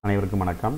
அனைவருக்கும் வணக்கம்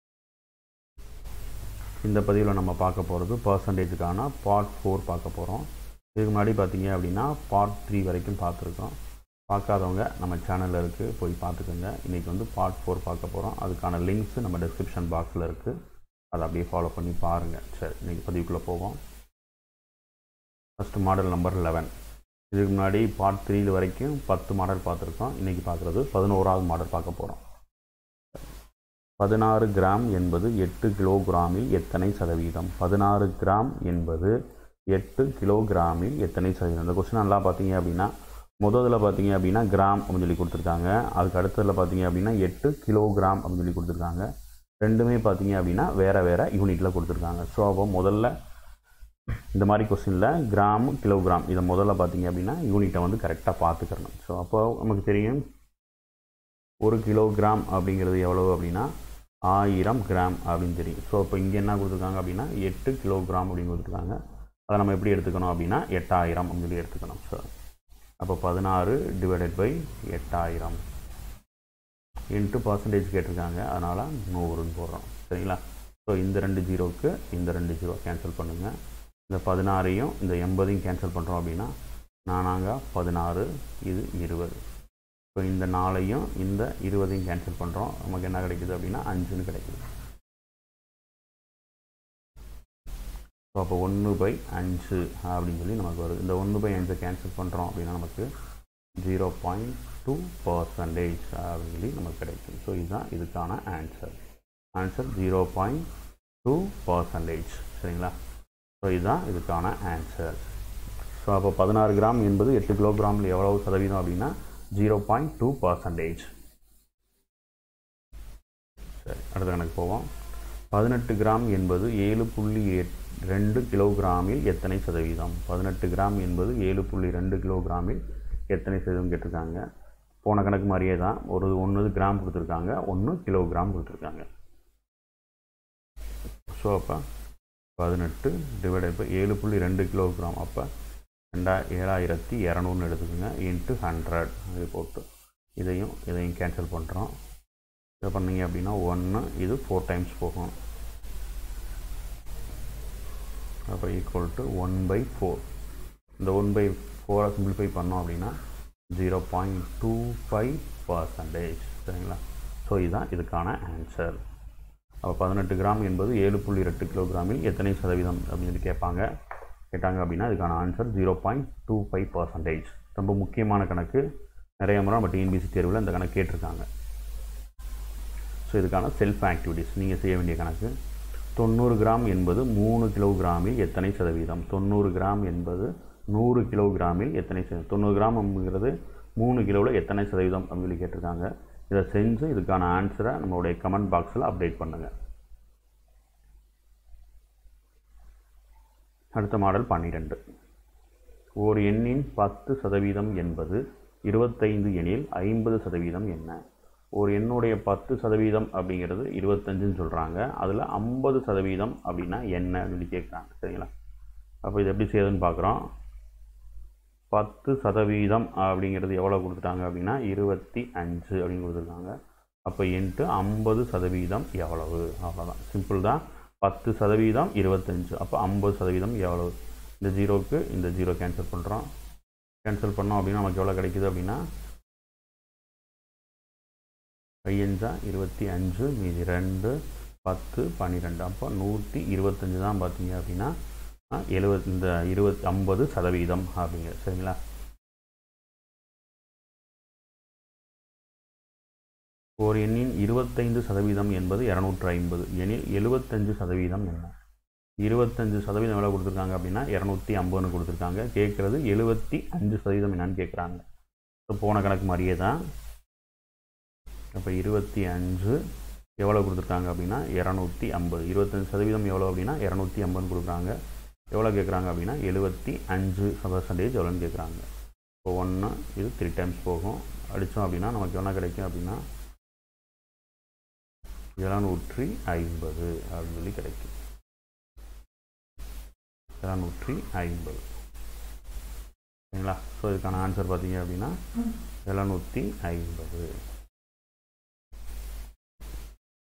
இந்த பதிவில் நம்ம பார்க்க போகிறது பர்சன்டேஜுக்கான பார்ட் ஃபோர் பார்க்க போகிறோம் இதுக்கு முன்னாடி பார்த்தீங்க அப்படின்னா பார்ட் த்ரீ வரைக்கும் பார்த்துருக்கோம் பார்க்காதவங்க நம்ம சேனலில் இருக்குது போய் பார்த்துக்கோங்க இன்றைக்கி வந்து பார்ட் ஃபோர் பார்க்க போகிறோம் அதுக்கான லிங்க்ஸ் நம்ம டிஸ்கிரிப்ஷன் பாக்ஸில் இருக்குது அதை அப்படியே ஃபாலோ பண்ணி பாருங்கள் சரி இன்றைக்கி பதிவுக்குள்ளே போவோம் ஃபஸ்ட்டு மாடல் நம்பர் லெவன் இதுக்கு முன்னாடி பார்ட் த்ரீ வரைக்கும் பத்து மாடல் பார்த்துருக்கோம் இன்றைக்கி பார்க்குறது பதினோராவது மாடல் பார்க்க போகிறோம் பதினாறு கிராம் என்பது எட்டு கிலோகிராமில் எத்தனை சதவீதம் பதினாறு கிராம் என்பது எட்டு கிலோகிராமில் எத்தனை சதவீதம் இந்த கொஸ்டின் நல்லா பார்த்தீங்க அப்படின்னா முதல்ல பார்த்தீங்க அப்படின்னா கிராம் அப்படின்னு சொல்லி கொடுத்துருக்காங்க அதுக்கு அடுத்ததில் பார்த்தீங்க அப்படின்னா எட்டு கிலோகிராம் அப்படின்னு சொல்லி கொடுத்துருக்காங்க ரெண்டுமே பார்த்தீங்க அப்படின்னா வேறு வேறு யூனிட்டில் கொடுத்துருக்காங்க ஸோ அப்போ முதல்ல இந்த மாதிரி கொஸ்டினில் கிராம் கிலோகிராம் இதை முதல்ல பார்த்தீங்க அப்படின்னா யூனிட்டை வந்து கரெக்டாக பார்த்துக்கிறணும் ஸோ அப்போ நமக்கு தெரியும் ஒரு கிலோகிராம் அப்படிங்கிறது எவ்வளவு அப்படின்னா ஆயிரம் கிராம் அப்படின்னு தெரியும் ஸோ இப்போ இங்கே என்ன கொடுத்துருக்காங்க அப்படின்னா எட்டு கிலோகிராம் அப்படின்னு கொடுத்துருக்காங்க அதை நம்ம எப்படி எடுத்துக்கணும் அப்படின்னா எட்டாயிரம் அப்படின்னு சொல்லி எடுத்துக்கணும் ஸோ அப்போ பதினாறு டிவைடட் பை எட்டாயிரம் இன்ட்டு பர்சன்டேஜ் கேட்டிருக்காங்க அதனால் நூறுன்னு போடுறோம் சரிங்களா ஸோ இந்த ரெண்டு ஜீரோவுக்கு இந்த ரெண்டு ஜீரோ கேன்சல் பண்ணுங்கள் இந்த பதினாறையும் இந்த எண்பதையும் கேன்சல் பண்ணுறோம் அப்படின்னா நானாங்க பதினாறு இது இருபது இப்போ இந்த நாளையும் இந்த இருபதையும் கேன்சல் பண்ணுறோம் நமக்கு என்ன கிடைக்குது அப்படின்னா அஞ்சுன்னு கிடைக்குது ஸோ அப்போ ஒன்று பை அஞ்சு அப்படின்னு சொல்லி நமக்கு வருது இந்த ஒன்று பை அஞ்சை கேன்சல் பண்ணுறோம் அப்படின்னா நமக்கு ஜீரோ பாயிண்ட் டூ பர்சன்டேஜ் அப்படின்னு சொல்லி நமக்கு கிடைக்கும் ஸோ இதுதான் இதுக்கான answer answer zero point two percentage சரிங்களா ஸோ இதுதான் இதுக்கான ஆன்சர் ஸோ அப்போ பதினாறு கிராம் என்பது எட்டு கிலோகிராமில் எவ்வளவு சதவீதம் அப்படின்னா ஜீரோ பாயிண்ட் டூ பர்சன்டேஜ் சரி அடுத்த கணக்கு போவோம் பதினெட்டு கிராம் என்பது ஏழு புள்ளி எட் ரெண்டு கிலோகிராமில் எத்தனை சதவீதம் பதினெட்டு கிராம் என்பது ஏழு புள்ளி ரெண்டு கிலோகிராமில் எத்தனை சதவீதம் கேட்டிருக்காங்க போன கணக்கு மாதிரியே தான் ஒரு ஒன்று கிராம் கொடுத்துருக்காங்க ஒன்று கிலோகிராம் கொடுத்துருக்காங்க ஸோ அப்போ பதினெட்டு டிவைடட் பை ஏழு புள்ளி ரெண்டு கிலோகிராம் அப்போ ரெண்டா ஏழாயிரத்தி இரநூறுன்னு எடுத்துக்கோங்க இன்ட்டு ஹண்ட்ரட் இது போட்டு இதையும் இதையும் கேன்சல் பண்ணுறோம் இதை பண்ணீங்க அப்படின்னா ஒன்று இது ஃபோர் டைம்ஸ் போகும் அப்போ equal to one by four இந்த ஒன் பை ஃபோரை சிம்பிளிஃபை பண்ணோம் அப்படின்னா zero point two five percentage சரிங்களா ஸோ இதுதான் இதுக்கான ஆன்சர் அப்போ பதினெட்டு கிராம் என்பது ஏழு புள்ளி ரெண்டு கிலோகிராமில் எத்தனை சதவீதம் அப்படின்னு சொல்லி கேட்பாங்க கேட்டாங்க அப்படின்னா இதுக்கான answer zero point two five percentage ரொம்ப முக்கியமான கணக்கு நிறைய முறை நம்ம டிஎன்பிசி தேர்வில் இந்த கணக்கு கேட்டிருக்காங்க ஸோ இதுக்கான செல்ஃப் ஆக்டிவிட்டிஸ் நீங்கள் செய்ய வேண்டிய கணக்கு தொண்ணூறு கிராம் என்பது மூணு கிலோகிராமில் எத்தனை சதவீதம் தொண்ணூறு கிராம் என்பது நூறு கிலோகிராமில் எத்தனை சதவீதம் தொண்ணூறு கிராம் அப்படிங்கிறது மூணு கிலோவில் எத்தனை சதவீதம் அப்படின்னு சொல்லி கேட்டிருக்காங்க இதை செஞ்சு இதுக்கான ஆன்சரை நம்மளுடைய கமெண்ட் பாக்ஸில் அப்டேட் பண்ணுங்கள் அடுத்த மாடல் பன்னிரெண்டு ஓர் எண்ணின் பத்து சதவீதம் என்பது இருபத்தைந்து எனில் ஐம்பது சதவீதம் என்ன ஒரு எண்ணுடைய பத்து சதவீதம் அப்படிங்கிறது இருபத்தஞ்சுன்னு சொல்கிறாங்க அதில் ஐம்பது சதவீதம் அப்படின்னா என்ன சொல்லி கேட்குறாங்க சரிங்களா அப்போ இது எப்படி செய்யுதுன்னு பார்க்குறோம் பத்து சதவீதம் அப்படிங்கிறது எவ்வளோ கொடுத்துட்டாங்க அப்படின்னா இருபத்தி அஞ்சு அப்படின்னு கொடுத்துருக்காங்க அப்போ இன்ட்டு ஐம்பது சதவீதம் எவ்வளவு அவ்வளோதான் சிம்பிள் தான் பத்து சதவீதம் இருபத்தஞ்சு அப்போ ஐம்பது சதவீதம் எவ்வளவு இந்த ஜீரோவுக்கு இந்த ஜீரோ கேன்சல் பண்ணுறோம் கேன்சல் பண்ணோம் அப்படின்னா நமக்கு எவ்வளோ கிடைக்குது அப்படின்னா ஐயஞ்சா இருபத்தி அஞ்சு மீதி ரெண்டு பத்து பன்னிரெண்டு அப்போ நூற்றி இருபத்தஞ்சு தான் பார்த்தீங்க அப்படின்னா எழுபத் இந்த இருபத் ஐம்பது சதவீதம் அப்படிங்கிற சரிங்களா ஒரு எண்ணின் இருபத்தைந்து சதவீதம் என்பது இரநூற்று ஐம்பது எனில் எழுபத்தஞ்சு சதவீதம் என்ன இருபத்தஞ்சு சதவீதம் எவ்வளோ கொடுத்துருக்காங்க அப்படின்னா இரநூத்தி ஐம்பதுன்னு கொடுத்துருக்காங்க கேட்குறது எழுபத்தி அஞ்சு சதவீதம் என்னன்னு கேட்குறாங்க ஸோ போன கணக்கு மாதிரியே தான் அப்போ இருபத்தி அஞ்சு எவ்வளோ கொடுத்துருக்காங்க அப்படின்னா இரநூத்தி ஐம்பது இருபத்தஞ்சு சதவீதம் எவ்வளோ அப்படின்னா இரநூத்தி ஐம்பதுன்னு கொடுக்குறாங்க எவ்வளோ கேட்குறாங்க அப்படின்னா எழுபத்தி அஞ்சு பர்சன்டேஜ் எவ்வளோன்னு கேட்குறாங்க இப்போ ஒன்று இது த்ரீ டைம்ஸ் போகும் அடித்தோம் அப்படின்னா நமக்கு என்ன கிடைக்கும் அப்படின்னா எழுநூற்றி ஐம்பது அப்படின்னு சொல்லி கிடைக்கும் எழுநூற்றி ஐம்பது சரிங்களா ஸோ இதுக்கான ஆன்சர் பார்த்தீங்க அப்படின்னா எழுநூற்றி ஐம்பது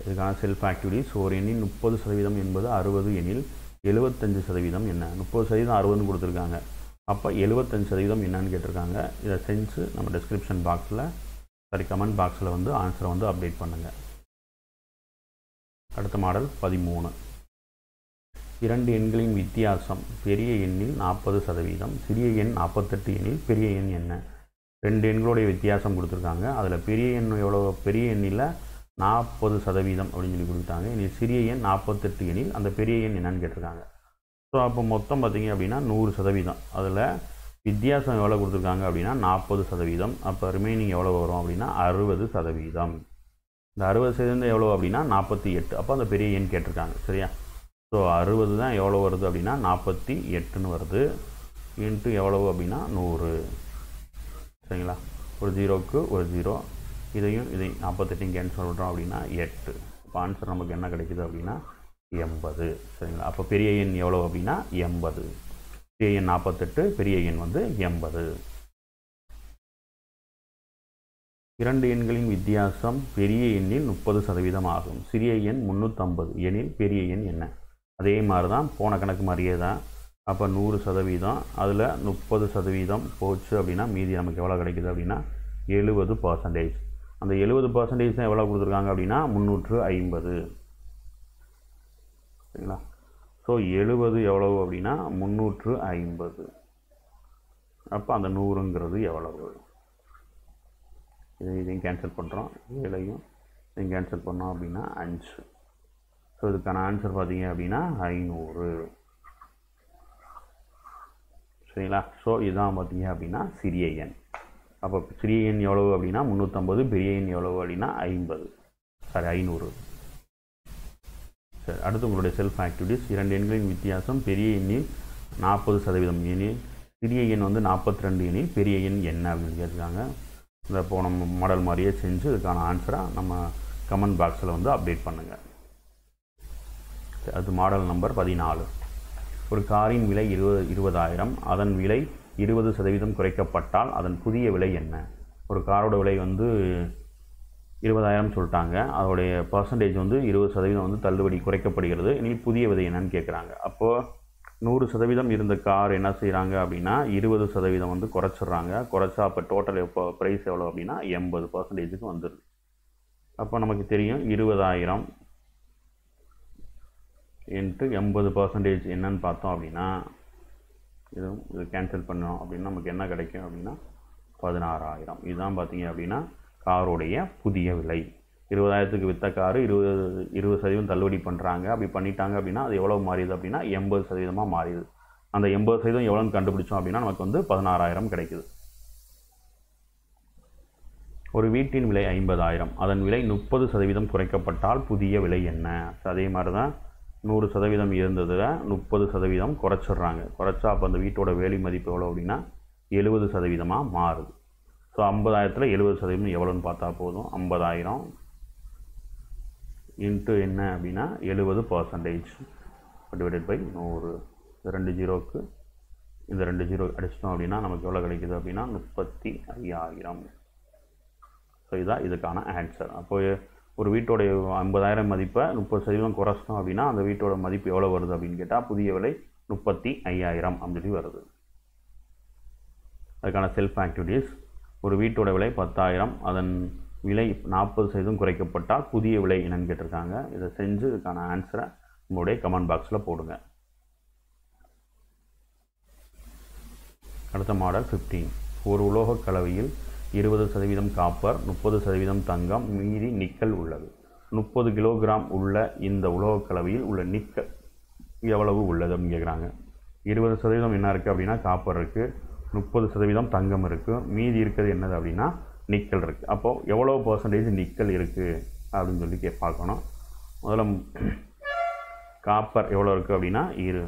இதுக்கான செல்ஃப் ஆக்டிவிட்டிஸ் ஒரு எண்ணின் முப்பது சதவீதம் என்பது அறுபது எனில் எழுபத்தஞ்சு சதவீதம் என்ன முப்பது சதவீதம் அறுபதுன்னு கொடுத்துருக்காங்க அப்போ எழுபத்தஞ்சு சதவீதம் என்னன்னு கேட்டிருக்காங்க இதை செஞ்சு நம்ம டிஸ்கிரிப்ஷன் பாக்ஸில் சாரி கமெண்ட் பாக்ஸில் வந்து ஆன்சரை வந்து அப்டேட் பண்ணுங்கள் அடுத்த மாடல் பதிமூணு இரண்டு எண்களின் வித்தியாசம் பெரிய எண்ணில் நாற்பது சதவீதம் சிறிய எண் நாற்பத்தெட்டு எண்ணில் பெரிய எண் என்ன ரெண்டு எண்களுடைய வித்தியாசம் கொடுத்துருக்காங்க அதில் பெரிய எண் எவ்வளோ பெரிய எண்ணில் நாற்பது சதவீதம் அப்படின்னு சொல்லி கொடுத்தாங்க இனி சிறிய எண் நாற்பத்தெட்டு எண்ணில் அந்த பெரிய எண் என்னன்னு கேட்டிருக்காங்க ஸோ அப்போ மொத்தம் பார்த்தீங்க அப்படின்னா நூறு சதவீதம் அதில் வித்தியாசம் எவ்வளோ கொடுத்துருக்காங்க அப்படின்னா நாற்பது சதவீதம் அப்போ ரிமைனிங் எவ்வளோ வரும் அப்படின்னா அறுபது சதவீதம் இந்த அறுபது சதவீதம் எவ்வளோ அப்படின்னா நாற்பத்தி எட்டு அப்போ அந்த பெரிய எண் கேட்டிருக்காங்க சரியா ஸோ அறுபது தான் எவ்வளோ வருது அப்படின்னா நாற்பத்தி எட்டுன்னு வருது இன்ட்டு எவ்வளவு அப்படின்னா நூறு சரிங்களா ஒரு ஜீரோவுக்கு ஒரு ஜீரோ இதையும் இதையும் நாற்பத்தெட்டையும் கேன்சல் பண்ணுறோம் அப்படின்னா எட்டு இப்போ ஆன்சர் நமக்கு என்ன கிடைக்குது அப்படின்னா எண்பது சரிங்களா அப்போ பெரிய எண் எவ்வளோ அப்படின்னா எண்பது பெரிய எண் நாற்பத்தெட்டு பெரிய எண் வந்து எண்பது இரண்டு எண்களின் வித்தியாசம் பெரிய எண்ணில் முப்பது சதவீதம் ஆகும் சிறிய எண் முந்நூற்றம்பது எனில் பெரிய எண் என்ன அதே மாதிரி தான் போன கணக்கு மாதிரியே தான் அப்போ நூறு சதவீதம் அதில் முப்பது சதவீதம் போச்சு அப்படின்னா மீதி நமக்கு எவ்வளோ கிடைக்குது அப்படின்னா எழுபது பர்சன்டேஜ் அந்த எழுபது பர்சன்டேஜ் தான் எவ்வளோ கொடுத்துருக்காங்க அப்படின்னா முந்நூற்று ஐம்பது சரிங்களா ஸோ எழுபது எவ்வளவு அப்படின்னா முந்நூற்று ஐம்பது அப்போ அந்த நூறுங்கிறது எவ்வளவு இது இதையும் கேன்சல் பண்ணுறோம் ஏழையும் இதையும் கேன்சல் பண்ணோம் அப்படின்னா அஞ்சு ஸோ இதுக்கான ஆன்சர் பார்த்தீங்க அப்படின்னா ஐநூறு சரிங்களா ஸோ இதுதான் பார்த்தீங்க அப்படின்னா சிறிய எண் அப்போ சிறிய எண் எவ்வளவு அப்படின்னா முந்நூற்றம்பது பெரிய எண் எவ்வளவு அப்படின்னா ஐம்பது சாரி ஐநூறு சரி அடுத்து உங்களுடைய செல்ஃப் ஆக்டிவிட்டிஸ் இரண்டு எண்களின் வித்தியாசம் பெரிய எண்ணில் நாற்பது சதவீதம் எண்ணில் சிறிய எண் வந்து நாற்பத்தி ரெண்டு எண்ணில் பெரிய எண் என்ன அப்படின்னு கேட்டிருக்காங்க இந்த போன மாடல் மாதிரியே செஞ்சு இதுக்கான ஆன்சராக நம்ம கமெண்ட் பாக்ஸில் வந்து அப்டேட் பண்ணுங்கள் அது மாடல் நம்பர் பதினாலு ஒரு காரின் விலை இருபது இருபதாயிரம் அதன் விலை இருபது சதவீதம் குறைக்கப்பட்டால் அதன் புதிய விலை என்ன ஒரு காரோட விலை வந்து இருபதாயிரம் சொல்லிட்டாங்க அதோடைய பர்சன்டேஜ் வந்து இருபது சதவீதம் வந்து தள்ளுபடி குறைக்கப்படுகிறது இனி புதிய விதை என்னன்னு கேட்குறாங்க அப்போது நூறு சதவீதம் இருந்த கார் என்ன செய்கிறாங்க அப்படின்னா இருபது சதவீதம் வந்து குறைச்சிட்றாங்க குறைச்சா அப்போ டோட்டல் எப்போ ப்ரைஸ் எவ்வளோ அப்படின்னா எண்பது பர்சன்டேஜுக்கு வந்துடுது அப்போ நமக்கு தெரியும் இருபதாயிரம் இன்ட்டு எண்பது பர்சன்டேஜ் என்னன்னு பார்த்தோம் அப்படின்னா இது இது கேன்சல் பண்ணோம் அப்படின்னா நமக்கு என்ன கிடைக்கும் அப்படின்னா பதினாறாயிரம் இதுதான் பார்த்தீங்க அப்படின்னா காரோடைய புதிய விலை இருபதாயிரத்துக்கு விற்ற காரு இருபது இருபது சதவீதம் தள்ளுபடி பண்ணுறாங்க அப்படி பண்ணிட்டாங்க அப்படின்னா அது எவ்வளோ மாறியுது அப்படின்னா எண்பது சதவீதமாக மாறிடுது அந்த எண்பது சதவீதம் எவ்வளோன்னு கண்டுபிடிச்சோம் அப்படின்னா நமக்கு வந்து பதினாறாயிரம் கிடைக்குது ஒரு வீட்டின் விலை ஐம்பதாயிரம் அதன் விலை முப்பது சதவீதம் குறைக்கப்பட்டால் புதிய விலை என்ன அதே மாதிரி தான் நூறு சதவீதம் இருந்ததில் முப்பது சதவீதம் குறைச்சிட்றாங்க குறைச்சா அப்போ அந்த வீட்டோட வேலை மதிப்பு எவ்வளோ அப்படின்னா எழுபது சதவீதமாக மாறுது ஸோ ஐம்பதாயிரத்தில் எழுபது சதவீதம் எவ்வளோன்னு பார்த்தா போதும் ஐம்பதாயிரம் இன்ட்டு என்ன அப்படின்னா எழுபது பர்சன்டேஜ் டிவைடட் பை நூறு ரெண்டு ஜீரோவுக்கு இந்த ரெண்டு ஜீரோ அடிச்சிட்டோம் அப்படின்னா நமக்கு எவ்வளோ கிடைக்குது அப்படின்னா முப்பத்தி ஐயாயிரம் ஸோ இதுதான் இதுக்கான ஆன்சர் அப்போ ஒரு வீட்டோடைய ஐம்பதாயிரம் மதிப்பை முப்பது சதவீதம் குறைச்சிட்டோம் அப்படின்னா அந்த வீட்டோட மதிப்பு எவ்வளோ வருது அப்படின்னு கேட்டால் புதிய விலை முப்பத்தி ஐயாயிரம் அப்படின்னு சொல்லி வருது அதுக்கான செல்ஃப் ஆக்டிவிட்டீஸ் ஒரு வீட்டோட விலை பத்தாயிரம் அதன் விலை நாற்பது சதவீதம் குறைக்கப்பட்டால் புதிய விலை என்னன்னு கேட்டிருக்காங்க இதை செஞ்சு இதுக்கான ஆன்சரை உங்களுடைய கமெண்ட் பாக்ஸில் போடுங்க அடுத்த மாடல் ஃபிஃப்டீன் ஒரு உலோகக் கலவையில் இருபது சதவீதம் காப்பர் முப்பது சதவீதம் தங்கம் மீதி நிக்கல் உள்ளது முப்பது கிலோகிராம் உள்ள இந்த உலோகக் கலவையில் உள்ள நிக்கல் எவ்வளவு உள்ளது அப்படின்னு கேட்குறாங்க இருபது சதவீதம் என்ன இருக்குது அப்படின்னா காப்பர் இருக்குது முப்பது சதவீதம் தங்கம் இருக்குது மீதி இருக்கிறது என்னது அப்படின்னா நிக்கல் இருக்குது அப்போது எவ்வளோ பர்சன்டேஜ் நிக்கல் இருக்குது அப்படின்னு சொல்லி கே பார்க்கணும் முதல்ல காப்பர் எவ்வளோ இருக்குது அப்படின்னா இரு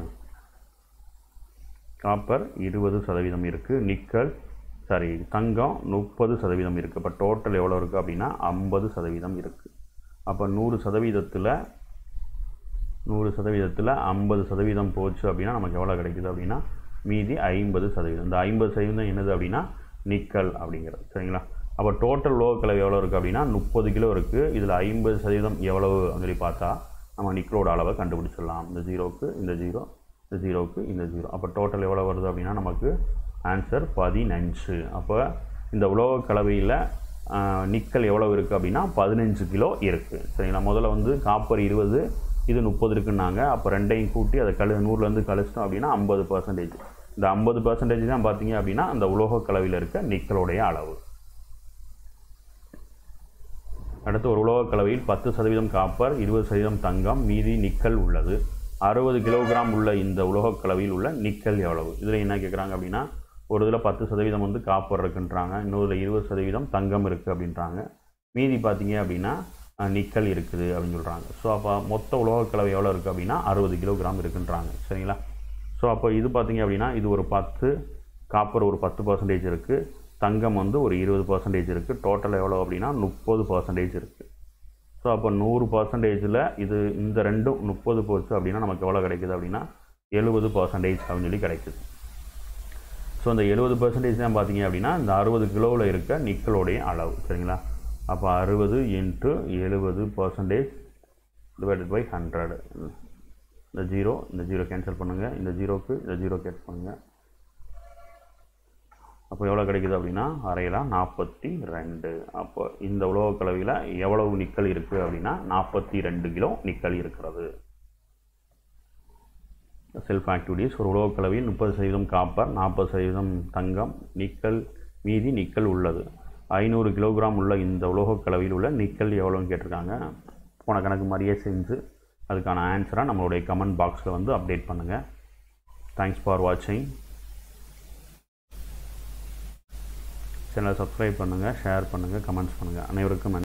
காப்பர் இருபது சதவீதம் இருக்குது நிக்கல் சாரி தங்கம் முப்பது சதவீதம் இருக்குது இப்போ டோட்டல் எவ்வளோ இருக்குது அப்படின்னா ஐம்பது சதவீதம் இருக்குது அப்போ நூறு சதவீதத்தில் நூறு சதவீதத்தில் ஐம்பது சதவீதம் போச்சு அப்படின்னா நமக்கு எவ்வளோ கிடைக்குது அப்படின்னா மீதி ஐம்பது சதவீதம் இந்த ஐம்பது சதவீதம் என்னது அப்படின்னா நிக்கல் அப்படிங்கிறது சரிங்களா அப்போ டோட்டல் உலோக கலவை எவ்வளோ இருக்குது அப்படின்னா முப்பது கிலோ இருக்குது இதில் ஐம்பது சதவீதம் எவ்வளவு அப்படின்னு சொல்லி பார்த்தா நம்ம நிக்கலோட அளவை கண்டுபிடிச்சிடலாம் இந்த ஜீரோக்கு இந்த ஜீரோ இந்த ஜீரோக்கு இந்த ஜீரோ அப்போ டோட்டல் எவ்வளோ வருது அப்படின்னா நமக்கு ஆன்சர் பதினஞ்சு அப்போ இந்த உலோக கலவையில் நிக்கல் எவ்வளோ இருக்குது அப்படின்னா பதினஞ்சு கிலோ இருக்குது சரிங்களா முதல்ல வந்து காப்பர் இருபது இது முப்பது இருக்குன்னாங்க அப்போ ரெண்டையும் கூட்டி அதை கழு நூறுலேருந்து கழிச்சிட்டோம் அப்படின்னா ஐம்பது பர்சன்டேஜ் இந்த ஐம்பது பர்சன்டேஜ் தான் பார்த்தீங்க அப்படின்னா அந்த உலோக கலவையில் இருக்க நிக்கலுடைய அளவு அடுத்து ஒரு உலோக கலவையில் பத்து சதவீதம் காப்பர் இருபது சதவீதம் தங்கம் மீதி நிக்கல் உள்ளது அறுபது கிலோகிராம் உள்ள இந்த உலோக கலவையில் உள்ள நிக்கல் எவ்வளவு இதில் என்ன கேட்குறாங்க அப்படின்னா ஒரு இதில் பத்து சதவீதம் வந்து காப்பர் இருக்குன்றாங்க இன்னொரு இருபது சதவீதம் தங்கம் இருக்குது அப்படின்றாங்க மீதி பார்த்தீங்க அப்படின்னா அஹ், நிக்கல் இருக்குது அப்படின்னு சொல்கிறாங்க ஸோ அப்போ மொத்த உலோக கலவை எவ்வளோ இருக்குது அப்படின்னா அறுபது கிலோகிராம் இருக்குன்றாங்க சரிங்களா ஸோ அப்போ இது பார்த்தீங்க அப்படின்னா இது ஒரு பத்து காப்பர் ஒரு பத்து பர்சன்டேஜ் இருக்குது தங்கம் வந்து ஒரு இருபது பர்சன்டேஜ் இருக்குது டோட்டல் எவ்வளோ அப்படின்னா முப்பது பர்சன்டேஜ் இருக்குது ஸோ அப்போ நூறு பர்சன்டேஜில் இது இந்த ரெண்டும் முப்பது போச்சு அப்படின்னா நமக்கு எவ்வளோ கிடைக்குது அப்படின்னா எழுபது பர்சன்டேஜ் அப்படின்னு சொல்லி கிடைக்குது ஸோ இந்த எழுபது பர்சன்டேஜ் தான் பார்த்தீங்க அப்படின்னா இந்த அறுபது கிலோவில் இருக்க நிக்கலோடைய அளவு சரிங்களா அப்போ அறுபது இன்ட்டு எழுபது பர்சன்டேஜ் டிவைடட் பை ஹண்ட்ரட் இந்த ஜீரோ இந்த ஜீரோ கேன்சல் பண்ணுங்கள் இந்த ஜீரோக்கு இந்த ஜீரோ கேன்சல் பண்ணுங்கள் அப்போ எவ்வளோ கிடைக்குது அப்படின்னா அரையிலா நாற்பத்தி ரெண்டு அப்போ இந்த உலோக கலவையில் எவ்வளவு நிக்கல் இருக்குது அப்படின்னா நாற்பத்தி ரெண்டு கிலோ நிக்கல் இருக்கிறது செல்ஃப் ஆக்டிவிட்டீஸ் ஒரு உலோக கலவையில் முப்பது சதவீதம் காப்பர் நாற்பது சதவீதம் தங்கம் நிக்கல் மீதி நிக்கல் உள்ளது ஐநூறு கிலோகிராம் உள்ள இந்த உலோக கலவையில் உள்ள நிக்கல் எவ்வளோன்னு கேட்டிருக்காங்க போன கணக்கு மாதிரியே செஞ்சு அதுக்கான ஆன்சரை நம்மளுடைய கமெண்ட் பாக்ஸில் வந்து அப்டேட் பண்ணுங்கள் தேங்க்ஸ் ஃபார் வாட்சிங் சேனலை சப்ஸ்கிரைப் பண்ணுங்கள் ஷேர் பண்ணுங்கள் கமெண்ட்ஸ் பண்ணுங்கள் அனைவருக்கும் நன்றி